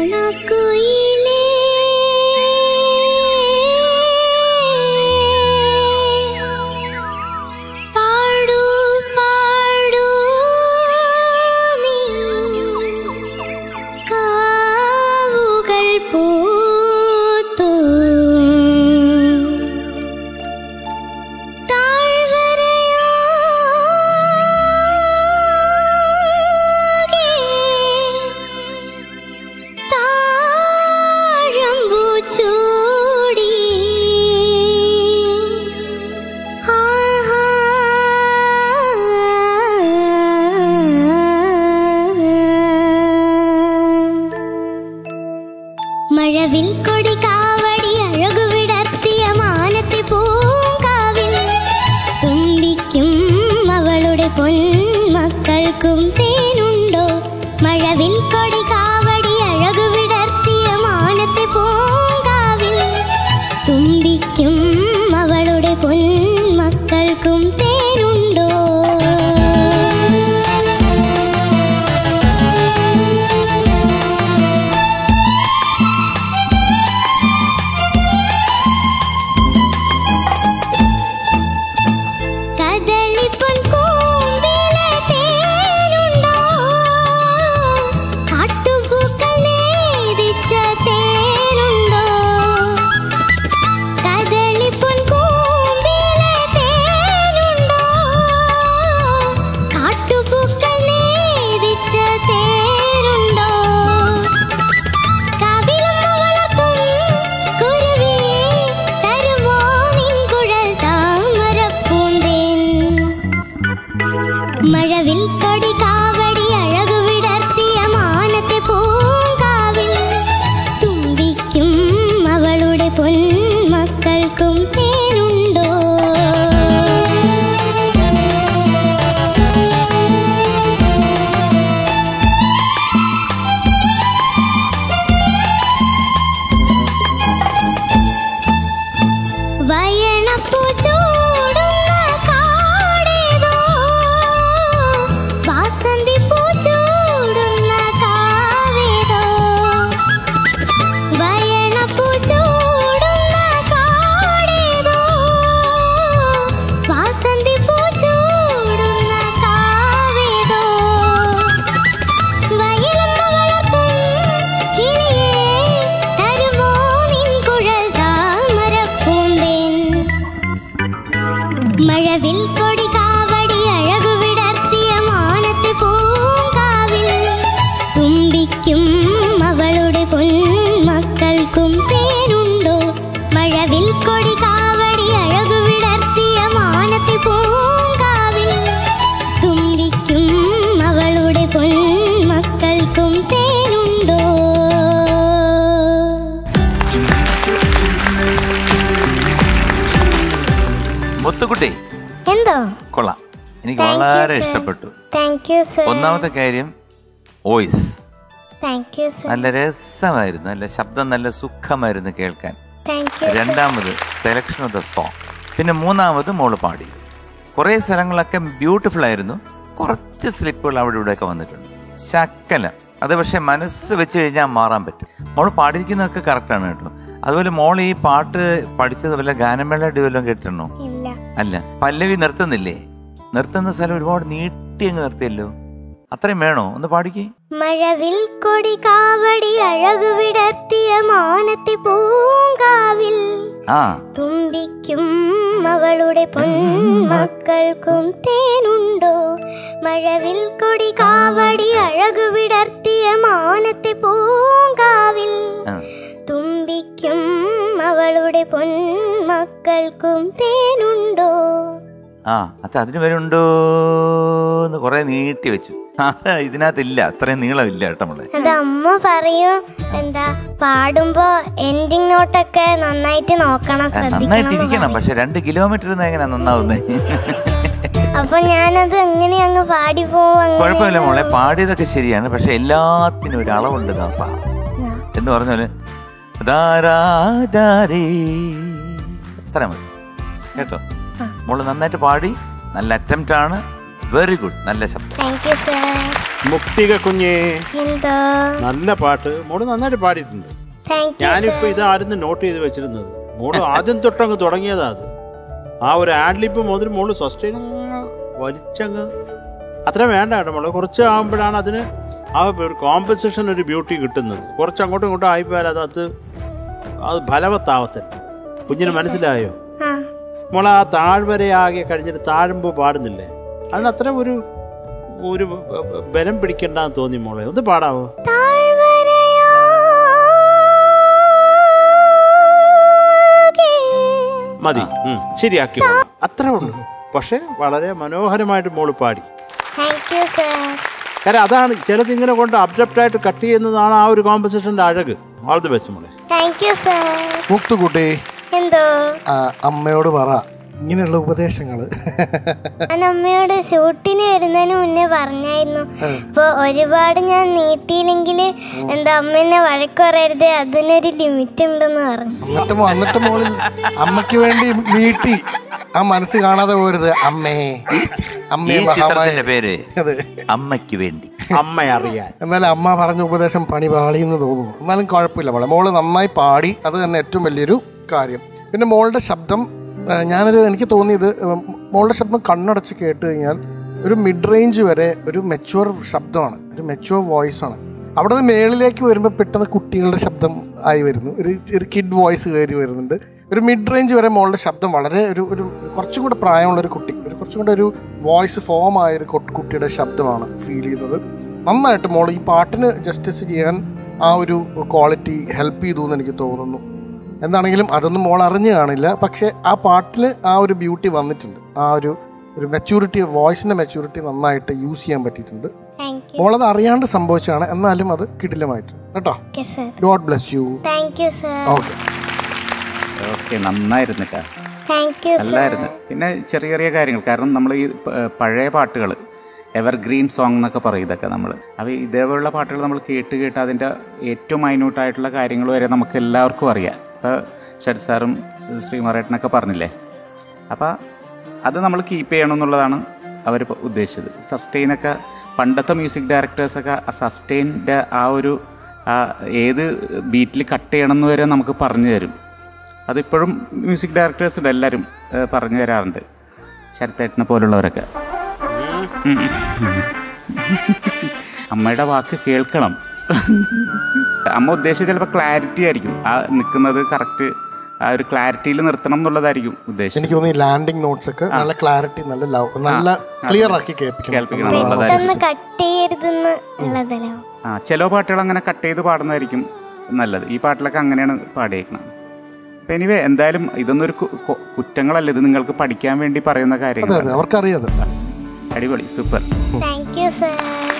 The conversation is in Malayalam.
കാണാക്കുയിലേ പാടൂ പാടൂ നീ കാവുകൾ പൂത്തു താഴ്വരയാകെ താഴമ്പൂ ചൂടി ആഹാ മഴവിൽ കൊടി കാവടി അഴകുവിടർത്തിയ മാനത്തെ പൂങ്കാവിൽ തുമ്പിക്കും അവളുടെ പൊന്മക്കൾക്കും തേനുണ്ടോ മഴവിൽ കൊടി കാവടി അഴകുവിടർത്തിയ മാനത്തെ പൂങ്കാവിൽ തുമ്പിക്കും അവളുടെ പൊന്മക്കൾക്കും തേനുണ്ടോ കദളിപ്പൊൻ കൂമ്പിലെ തേനുണ്ടോ കാട്ടുപൂക്കൾ നേദിച്ച തേനുണ്ടോ കദളിപ്പൊൻ കൂമ്പിലെ തേനുണ്ടോ കാട്ടുപൂക്കൾ നേദിച്ച തേനുണ്ടോ കവിളമ്മ വളർത്തും കുരുവി തരുമോ നിൻ കുഴൽ താമരപ്പൂന്തേൻ മഴവിൽ കൊടി കാവടി അഴകു വിടർത്തിയ മാനത്തെ പൂങ്കാവിൽ തുമ്പിക്കും അവളുടെ പൊന്മക്കൾക്കും തേനുണ്ടോ വയണപ്പൂ ചൂടുന്ന കാടേതോ വാസന്തി പൂ ചൂടുന്ന കാവേതോ വയണപ്പൂ ചൂടുന്ന കാടേതോ വാസന്തി പൂ ചൂടുന്ന കാവേതോ വയലമ്മ വളർത്തും കിളിയേ തരുമോ നിൻ കുഴൽ താമരപ്പൂന്തേൻ മഴവിൽ കൊടി കാവടി അഴകു വിടർത്തിയ മാനത്തെ പൂങ്കാവിൽ തുമ്പിക്കും അവളുടെ പൊന്മക്കൾക്കും തേനുണ്ടോ മഴവിൽ കൊടി കാവടി അഴകു വിടർത്തിയ മാനത്തെ പൂങ്കാവിൽ തുമ്പിക്കും അവളുടെ പൊന്മക്കൾക്കും തേനുണ്ടോ മുത്തുക്കുട്ടി എന്തോ കൊള്ളാം എനിക്ക് Thank you, വളരെ sir. ഇഷ്ടപ്പെട്ടു താങ്ക് യു സർ ഒന്നാമത്തെ കാര്യം വോയിസ് താങ്ക് യു സർ നല്ല രസമായിരുന്നു നല്ല ശബ്ദം നല്ല സുഖമായിരുന്നു കേൾക്കാൻ താങ്ക് യു രണ്ടാമത് സെലക്ഷൻ ഓഫ് ദ സോങ് പിന്നെ മൂന്നാമത് മോള് പാടി കുറേ സ്ഥലങ്ങളൊക്കെ ബ്യൂട്ടിഫുൾ ആയിരുന്നു കുറച്ച് സ്ലിപ്പുകൾ അവിടെ ഇവിടെയൊക്കെ വന്നിട്ടുണ്ട് ശക്കല അത് പക്ഷെ മനസ്സ് വെച്ച് കഴിഞ്ഞാൽ മാറാൻ പറ്റും മോള് പാടിയിരിക്കുന്നതൊക്കെ കറക്റ്റാണ് കേട്ടോ അതുപോലെ മോൾ ഈ പാട്ട് പഠിച്ചത് വല്ല ഗാനമേള വല്ലതും കേട്ടിട്ടുണ്ടോ ഇല്ല അല്ല പല്ലവി നിർത്തുന്നില്ലേ നിർത്തുന്ന സ്ഥലം ഒരുപാട് നീട്ടി അങ്ങ് നിർത്തിയല്ലോ അത്രയും വേണോ ഒന്ന് പാടിക്കേ മഴവിൽ കൊടി കാവടി അഴകു വിടർത്തിയ മാനത്തെ പൂങ്കാവിൽ ആ തുമ്പിക്കും അവളുടെ പൊന്മക്കൾക്കും തേനുണ്ടോ മഴവിൽ കൊടി കാവടി അഴകു വിടർത്തിയ മാനത്തെ പൂങ്കാവിൽ ആ. തുമ്പിക്കും അവളുടെ പൊന്മക്കൾക്കും തേനുണ്ടോ ആ അത് അതിന് വരുണ്ടോ എന്ന് കുറെ നീട്ടി വെച്ചു അത് ഇതിനകത്തില്ല അത്രയും നീളമില്ല കേട്ടോ നമ്മളെ അത് അമ്മ പറയും എന്താ പാടുമ്പോ എൻഡിങ് നോട്ടൊക്കെ നന്നായിട്ട് നോക്കണം നന്നായിട്ട് ഇരിക്കണം ശ്രദ്ധിക്കണം പക്ഷെ രണ്ട് കിലോമീറ്റർ എങ്ങനെയാ നന്നാവുന്നേ അപ്പൊ ഞാനത് എങ്ങനെ അങ്ങ് പാടി പോവും കുഴപ്പമില്ല മോളെ പാടിയതൊക്കെ ശരിയാണ് പക്ഷെ എല്ലാത്തിനും ഒരു അളവുണ്ട് ദാസ എന്ന് പറഞ്ഞാല് ദാരാദാരേ. ഇത്ര മതി കേട്ടോ മോള് നന്നായിട്ട് പാടി നല്ല അറ്റംപ്റ്റ് ആണ് വെരി ഗുഡ് നല്ല ശബ്ദം താങ്ക് യു സർ മുക്തിക കുഞ്ഞേ എന്തോ നല്ല പാട്ട് മോള് നന്നായിട്ട് പാടിയിട്ടുണ്ട് താങ്ക് യു ഞാനിപ്പോ ഇതായിരുന്നു നോട്ട് ചെയ്ത് വെച്ചിരുന്നത് മോള് ആദ്യം തൊട്ടങ്ങ് തുടങ്ങിയതാ അത് ആ ഒരു ആഡ്ലിപ്പ് മുതൽ മോള് സസ്റ്റൈൻ വലിച്ചങ്ങ് അത്ര വേണ്ട കേട്ടോ മോള് കുറച്ച് ആകുമ്പോഴാണ് അതിന് ആ ഒരു കോമ്പസിഷൻ ഒരു ബ്യൂട്ടി കിട്ടുന്നത് കുറച്ച് അങ്ങോട്ടും ഇങ്ങോട്ടും ആയിപ്പോയാൽ അത് അത് അത് ഫലവത്താവത്തില്ല കുഞ്ഞിന് മനസ്സിലായോ ആ മോളെ ആ താഴ്വരെ ആകെ കഴിഞ്ഞിട്ട് താഴുമ്പോൾ പാടുന്നില്ലേ അതിന് അത്ര ഒരു ഒരു ബലം പിടിക്കണ്ടെന്ന് തോന്നി മോളെ ഒന്ന് പാടാവോ മതി ഉം, ശരിയാക്കി കൊള്ളാം. അത്രേ ഉള്ളൂ പക്ഷെ വളരെ മനോഹരമായിട്ട് മോള് പാടി താങ്ക് യു സർ കാരണം അതാണ് ചിലത് ഇങ്ങനെ കൊണ്ട് അബ്ജപ്റ്റായിട്ട് കട്ട് ചെയ്യുന്നതാണ് ആ ഒരു കോമ്പസിഷന്റെ അഴക് ഓൾ ദി ബെസ്റ്റ് മോളെ താങ്ക് യു സർ മുക്തുകുട്ടി എന്തോ ആ, അമ്മയോട് പറ ഇങ്ങനെയുള്ള ഉപദേശങ്ങള് ഞാൻ അമ്മയോട് ഷൂട്ടിന് വരുന്നതിന് മുന്നേ പറഞ്ഞായിരുന്നു ഇപ്പൊ ഒരുപാട് ഞാൻ നീട്ടിയില്ലെങ്കിൽ എന്താ അമ്മ എന്നെ വഴക്ക് പറയരുത് അതിനൊരു ലിമിറ്റ് ഉണ്ടെന്ന് പറഞ്ഞു എന്നിട്ട് മോ- എന്നിട്ട് മോളിൽ അമ്മയ്ക്ക് വേണ്ടി നീട്ടി ആ മനസ്സ് കാണാതെ പോരുത് അമ്മേ ഈ അമ്മേ ചിത്രത്തിന്റെ മഹാമായ പേര് അതെ അമ്മയ്ക്ക് വേണ്ടി അമ്മ അറിയാൻ എന്നാലും അമ്മ പറഞ്ഞ ഉപദേശം പണി പാളിയെന്ന് തോന്നുന്നു എന്നാലും കുഴപ്പമില്ല മോളെ മോള് നന്നായി പാടി അത് തന്നെ ഏറ്റവും വലിയൊരു കാര്യം പിന്നെ മോളുടെ ശബ്ദം ആ, ഞാനൊരു എനിക്ക് തോന്നിയത് ഉം, മോളുടെ ശബ്ദം കണ്ണടച്ച് കേട്ട് കഴിഞ്ഞാൽ ഒരു മിഡ് റേഞ്ച് വരെ ഒരു മെച്ചുവർ ശബ്ദമാണ് ഒരു മെച്ചുവർ വോയിസ് ആണ് അവിടെ നിന്ന് മേളിലേക്ക് വരുമ്പോൾ പെട്ടെന്ന് കുട്ടികളുടെ ശബ്ദം ആയി വരുന്നു ഒരു ഒരു കിഡ് വോയിസ് കയറി വരുന്നുണ്ട് ഒരു മിഡ് റേഞ്ച് വരെ മോളുടെ ശബ്ദം വളരെ ഒരു ഒരു കുറച്ചും കൂടെ പ്രായമുള്ള ഒരു കുട്ടി ഒരു കുറച്ചും കൂടെ ഒരു വോയിസ് ഫോം ആയ ഒരു കൊ- കുട്ടിയുടെ ശബ്ദമാണ് ഫീൽ ചെയ്യുന്നത് നന്നായിട്ട് മോൾ ഈ പാട്ടിന് ജസ്റ്റിസ് ചെയ്യാൻ ആ ഒരു ക്വാളിറ്റി ഹെൽപ്പ് ചെയ്തു എന്ന് എനിക്ക് തോന്നുന്നു എന്താണെങ്കിലും അതൊന്നും മോൾ അറിഞ്ഞു കാണില്ല പക്ഷേ ആ പാട്ടിൽ ആ ഒരു ബ്യൂട്ടി വന്നിട്ടുണ്ട് ആ ഒരു ഒരു മെച്യൂരിറ്റി വോയിസിൻ്റെ മെച്യൂരിറ്റി നന്നായിട്ട് യൂസ് ചെയ്യാൻ പറ്റിയിട്ടുണ്ട് താങ്ക് യു മോളത് അറിയാണ്ട് സംഭവിച്ചതാണ് എന്നാലും അത് കിടിലമായിട്ടുണ്ട് കേട്ടോ okay sir God bless you thank you sir okay okay നന്നായിരുന്നു കേട്ടോ താങ്ക് യു സർ നല്ലായിരുന്നു പിന്നെ ചെറിയ ചെറിയ കാര്യങ്ങൾ കാരണം നമ്മൾ ഈ പ- പഴയ പാട്ടുകൾ എവർഗ്രീൻ സോങ് എന്നൊക്കെ പറയും ഇതൊക്കെ നമ്മൾ അപ്പോൾ ഇതേപോലുള്ള പാട്ടുകൾ നമ്മൾ കേട്ട് കേട്ട് അതിൻ്റെ ഏറ്റവും മൈന്യൂട്ടായിട്ടുള്ള കാര്യങ്ങൾ വരെ നമുക്ക് എല്ലാവർക്കും അറിയാം ഇപ്പോൾ ഷഡ് സാറും ശ്രീമാറേട്ടനൊക്കെ പറഞ്ഞില്ലേ അപ്പോൾ അത് നമ്മൾ കീപ്പ് ചെയ്യണം എന്നുള്ളതാണ് അവർ ഉദ്ദേശിച്ചത് സസ്റ്റെയിനൊക്കെ പണ്ടത്തെ മ്യൂസിക് ഡയറക്ടേഴ്സൊക്കെ ആ സസ്റ്റെയിൻ്റെ ആ ഒരു ആ ഏത് ബീറ്റിൽ കട്ട് ചെയ്യണം എന്ന് വരെ നമുക്ക് പറഞ്ഞു തരും അതിപ്പോഴും മ്യൂസിക് ഡയറക്ടേഴ്സ് ഉണ്ട് എല്ലാവരും ഏഹ്, പറഞ്ഞു തരാറുണ്ട് ശരത്തേട്ടനെ പോലുള്ളവരൊക്കെ ഉം. അമ്മയുടെ വാക്ക് കേൾക്കണം അമ്മ ഉദ്ദേശിച്ച ചിലപ്പോൾ ക്ലാരിറ്റി ആയിരിക്കും ആ നിൽക്കുന്നത് കറക്റ്റ് ആ ഒരു ക്ലാരിറ്റിയിൽ നിർത്തണം എന്നുള്ളതായിരിക്കും ഉദ്ദേശം എനിക്ക് തോന്നുന്നു ഈ ലാൻഡിങ് നോട്ട്സ് ഒക്കെ നല്ല ക്ലാരിറ്റി നല്ല ലവ് നല്ല ക്ലിയർ ആക്കി കേൾപ്പിക്കണം കേൾപ്പിക്കണം എന്നുള്ളതായിരിക്കും പെട്ടെന്ന് കട്ട് ചെയ്യരുതെന്ന് ഉള്ളതല്ലോ ആ ചില പാട്ടുകൾ അങ്ങനെ കട്ട് ചെയ്ത് പാടുന്നതായിരിക്കും നല്ലത് ഈ പാട്ടിലൊക്കെ അങ്ങനെയാണ് പാടിയേക്കുന്നത് അപ്പം എനിവേ എന്തായാലും ഇതൊന്നും ഒരു കു- കു- കുറ്റങ്ങളല്ല ഇത് നിങ്ങൾക്ക് പഠിക്കാൻ വേണ്ടി പറയുന്ന അതെ കാര്യങ്ങളാണ് അതെ അവർക്കറിയാതെ അടിപൊളി സൂപ്പർ താങ്ക് യു സർ